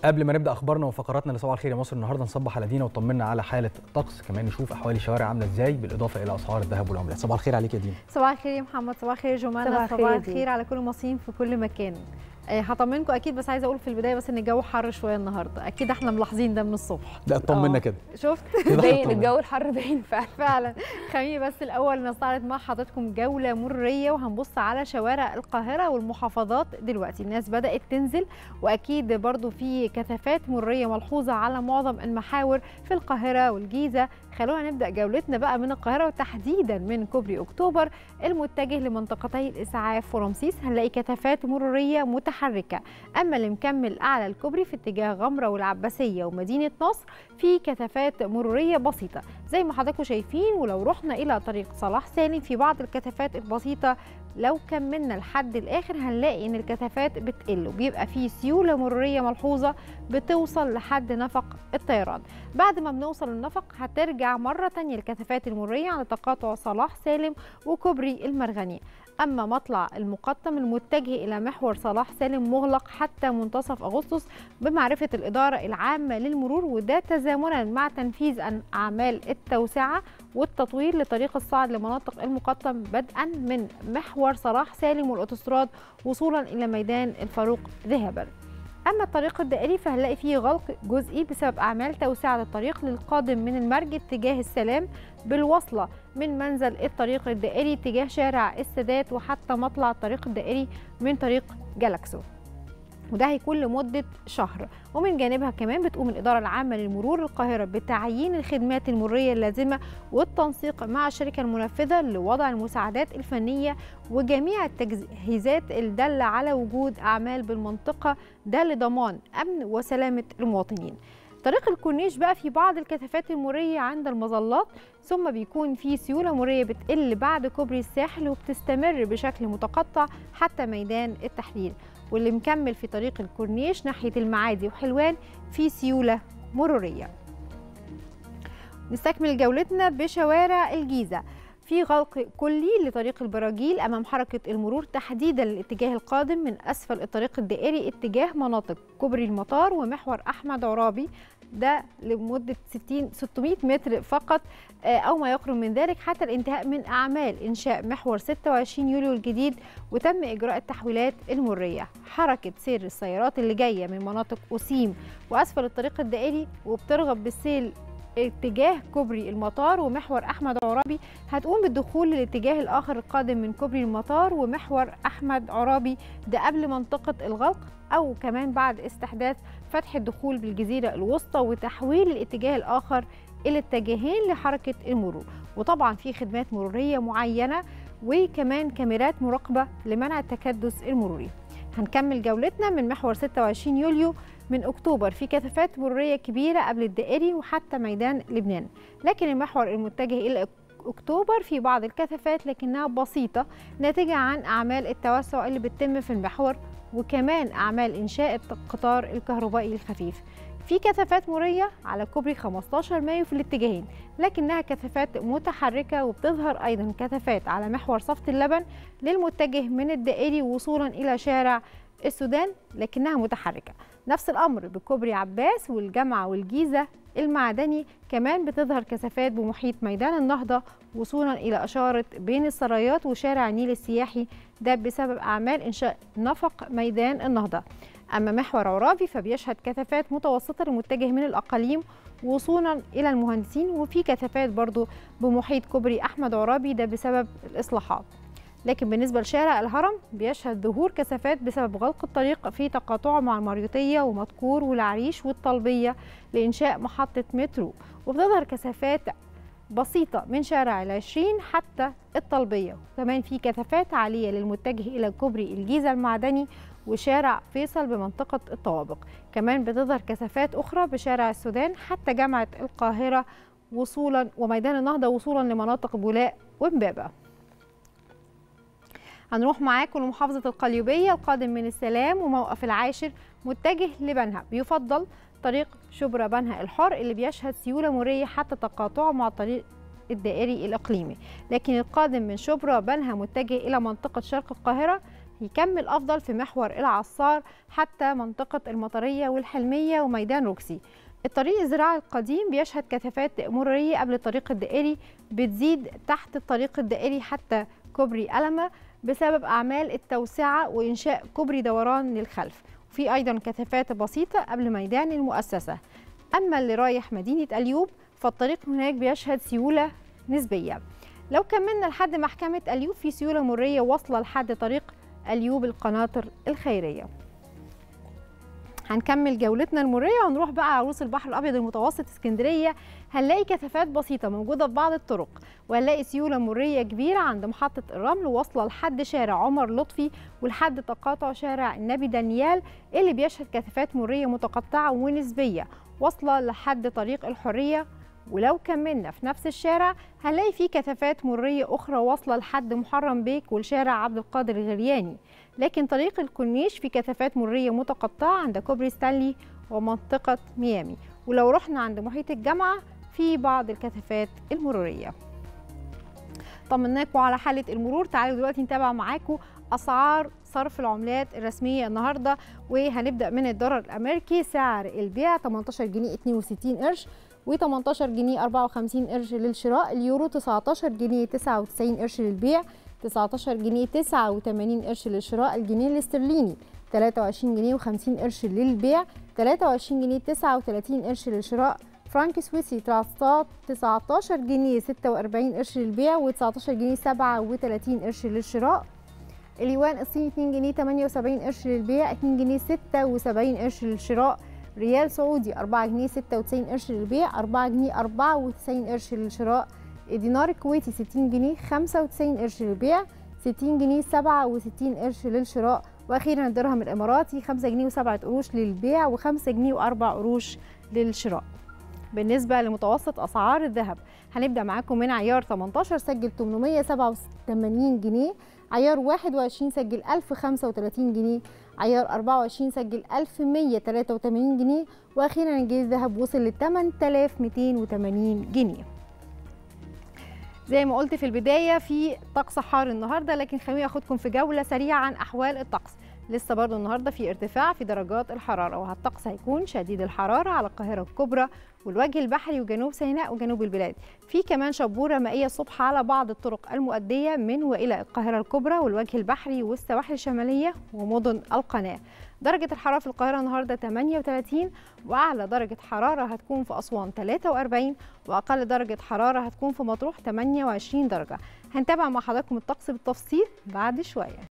قبل ما نبدا اخبارنا وفقراتنا لصباح الخير يا مصر النهارده نصبح على دينا وطمنا على حاله الطقس كمان نشوف احوال الشوارع عامله ازاي بالاضافه الى اسعار الذهب والعملات صباح الخير عليك يا دينا صباح الخير يا محمد صباح الخير يا جمانة صباح صباح الخير الخير, يا على كل المصريين في كل مكان آه، هطمنكم اكيد بس عايزه اقول في البدايه بس ان الجو حر شويه النهارده اكيد احنا ملاحظين ده من الصبح لا اطمنا آه. كده شفت كده باين هطمن. الجو الحر باين فعلا فعلا خليني بس الاول نستعرض مع حضراتكم جوله مروريه وهنبص على شوارع القاهره والمحافظات دلوقتي الناس بدات تنزل واكيد برضو في كثافات مروريه ملحوظه على معظم المحاور في القاهره والجيزه خلونا نبدا جولتنا بقى من القاهره وتحديدا من كوبري اكتوبر المتجه لمنطقتي الاسعاف ورمسيس هنلاقي كثافات مروريه متحركه اما اللي مكمل اعلى الكوبري في اتجاه غمره والعباسيه ومدينه نصر في كثافات مروريه بسيطه زي ما حضراتكم شايفين ولو رحنا الى طريق صلاح سالم في بعض الكثافات البسيطه لو كملنا لحد الاخر هنلاقي ان الكثافات بتقل وبيبقى في سيوله مروريه ملحوظه بتوصل لحد نفق الطيران بعد ما بنوصل النفق هترجع مره تانية الكثافات المروريه على تقاطع صلاح سالم وكوبري المرغني اما مطلع المقطم المتجه الى محور صلاح سالم مغلق حتى منتصف اغسطس بمعرفه الاداره العامه للمرور وده تزامنا مع تنفيذ أن- اعمال التوسعه والتطوير لطريق الصعد لمناطق المقطم بدءا من محور صلاح سالم والاوتوستراد وصولا الى ميدان الفاروق ذهبا اما الطريق الدائري فهنلاقي فيه غلق جزئي بسبب اعمال توسعه الطريق للقادم من المرج اتجاه السلام بالوصله من منزل الطريق الدائري اتجاه شارع السادات وحتى مطلع الطريق الدائري من طريق جالاكسو وده هيكون لمدة شهر ومن جانبها كمان بتقوم الإدارة العامة للمرور القاهرة بتعيين الخدمات المرورية اللازمة والتنسيق مع الشركة المنفذة لوضع المساعدات الفنية وجميع التجهيزات الدالة على وجود أعمال بالمنطقة ده لضمان أمن وسلامة المواطنين طريق الكورنيش بقى في بعض الكثافات المرورية عند المظلات ثم بيكون في سيولة مرورية بتقل بعد كوبري الساحل وبتستمر بشكل متقطع حتى ميدان التحرير واللي مكمل في طريق الكورنيش ناحية المعادي وحلوان في سيولة مرورية نستكمل جولتنا بشوارع الجيزة في غلق كلي لطريق البراجيل امام حركه المرور تحديدا للاتجاه القادم من اسفل الطريق الدائري اتجاه مناطق كوبري المطار ومحور احمد عرابي ده لمده 60 600 متر فقط آه، او ما يقرب من ذلك حتى الانتهاء من اعمال انشاء محور 26 يوليو الجديد وتم اجراء التحويلات المريه حركه سير السيارات اللي جايه من مناطق اسيم واسفل الطريق الدائري وبترغب بالسيل اتجاه كوبري المطار ومحور احمد عرابي هتقوم بالدخول للاتجاه الاخر القادم من كوبري المطار ومحور احمد عرابي ده قبل منطقه الغلق او كمان بعد استحداث فتح الدخول بالجزيره الوسطى وتحويل الاتجاه الاخر الى اتجاهين لحركه المرور وطبعا في خدمات مروريه معينه وكمان كاميرات مراقبه لمنع التكدس المروري هنكمل جولتنا من محور 26 يوليو من اكتوبر في كثافات مروريه كبيره قبل الدائري وحتى ميدان لبنان لكن المحور المتجه الى اكتوبر في بعض الكثافات لكنها بسيطه ناتجه عن اعمال التوسع اللي بتتم في المحور وكمان اعمال انشاء القطار الكهربائي الخفيف في كثافات مريه على كوبري 15 مايو في الاتجاهين لكنها كثافات متحركه وبتظهر ايضا كثافات على محور صفت اللبن للمتجه من الدائري وصولا الى شارع السودان لكنها متحركه نفس الامر بكوبري عباس والجامعه والجيزه المعدني كمان بتظهر كثافات بمحيط ميدان النهضه وصولا الى اشاره بين السرايات وشارع النيل السياحي ده بسبب اعمال انشاء نفق ميدان النهضه اما محور عرابي فبيشهد كثافات متوسطه المتجه من الاقاليم وصولا الى المهندسين وفي كثافات برضو بمحيط كوبري احمد عرابي ده بسبب الاصلاحات لكن بالنسبه لشارع الهرم بيشهد ظهور كثافات بسبب غلق الطريق في تقاطعه مع المريوطيه ومدكور والعريش والطلبيه لانشاء محطه مترو وبتظهر كثافات بسيطة من شارع العشرين حتى الطلبية وكمان في كثافات عالية للمتجه إلى كوبري الجيزة المعدني وشارع فيصل بمنطقة الطوابق كمان بتظهر كثافات أخرى بشارع السودان حتى جامعة القاهرة وصولا وميدان النهضة وصولا لمناطق بولاق ومبابة هنروح معاكم لمحافظة القليوبية القادم من السلام وموقف العاشر متجه لبنها بيفضل طريق شبرا بنها الحر اللي بيشهد سيولة مرية حتى تقاطعه مع الطريق الدائري الإقليمي لكن القادم من شبرا بنها متجه إلى منطقة شرق القاهرة هيكمل أفضل في محور العصار حتى منطقة المطرية والحلمية وميدان روكسي الطريق الزراعي القديم بيشهد كثافات مرورية قبل الطريق الدائري بتزيد تحت الطريق الدائري حتى كوبري ألمة بسبب أعمال التوسعة وإنشاء كوبري دوران للخلف وفي أيضا كثافات بسيطة قبل ميدان المؤسسة أما اللي رايح مدينة أليوب فالطريق هناك بيشهد سيولة نسبية لو كملنا لحد محكمة أليوب في سيولة مرية واصلة لحد طريق أليوب القناطر الخيرية هنكمل جولتنا المرية ونروح بقى عروس البحر الأبيض المتوسط اسكندرية هنلاقي كثافات بسيطة موجودة في بعض الطرق وهنلاقي سيولة مرية كبيرة عند محطة الرمل واصلة لحد شارع عمر لطفي ولحد تقاطع شارع النبي دانيال اللي بيشهد كثافات مرية متقطعة ونسبية واصلة لحد طريق الحرية ولو كملنا في نفس الشارع هنلاقي فيه كثافات مرية أخرى واصلة لحد محرم بيك والشارع عبد القادر الغرياني لكن طريق الكورنيش في كثافات مرية متقطعة عند كوبري ستانلي ومنطقة ميامي ولو رحنا عند محيط الجامعة في بعض الكثافات المرورية طمناكم على حالة المرور تعالوا دلوقتي نتابع معاكم أسعار صرف العملات الرسمية النهاردة وهنبدأ من الدولار الأمريكي سعر البيع 18 جنيه 62 قرش و18 جنيه 54 قرش للشراء اليورو 19 جنيه 99 قرش للبيع 19 جنيه 89 قرش للشراء الجنيه الاسترليني 23 جنيه و50 قرش للبيع 23 جنيه 39 قرش للشراء فرانك سويسري تراستات 19 جنيه 46 قرش للبيع و19 جنيه 37 قرش للشراء اليوان الصيني 2 جنيه 78 قرش للبيع 2 جنيه 76 قرش للشراء ريال سعودي 4 جنيه 96 قرش للبيع 4 جنيه 94 قرش للشراء الدينار الكويتي 60 جنيه 95 قرش للبيع 60 جنيه 67 قرش للشراء واخيرا الدرهم الاماراتي 5 جنيه و7 قروش للبيع و5 جنيه و4 قروش للشراء بالنسبة لمتوسط أسعار الذهب هنبدأ معاكم من عيار 18 سجل 887 جنيه عيار 21 سجل 1035 جنيه عيار 24 سجل 1183 جنيه واخيرا الجنيه الذهب وصل ل 8280 جنيه زي ما قلت في البدايه في طقس حار النهارده لكن خليني اخدكم في جوله سريعه عن احوال الطقس لسه برضو النهارده في ارتفاع في درجات الحراره والطقس هيكون شديد الحراره على القاهره الكبرى والوجه البحري وجنوب سيناء وجنوب البلاد في كمان شبوره مائيه الصبح على بعض الطرق المؤديه من والى القاهره الكبرى والوجه البحري والسواحل الشماليه ومدن القناه درجة الحرارة في القاهرة النهاردة 38 وأعلى درجة حرارة هتكون في أسوان 43 وأقل درجة حرارة هتكون في مطروح 28 درجة هنتابع مع حضراتكم الطقس بالتفصيل بعد شوية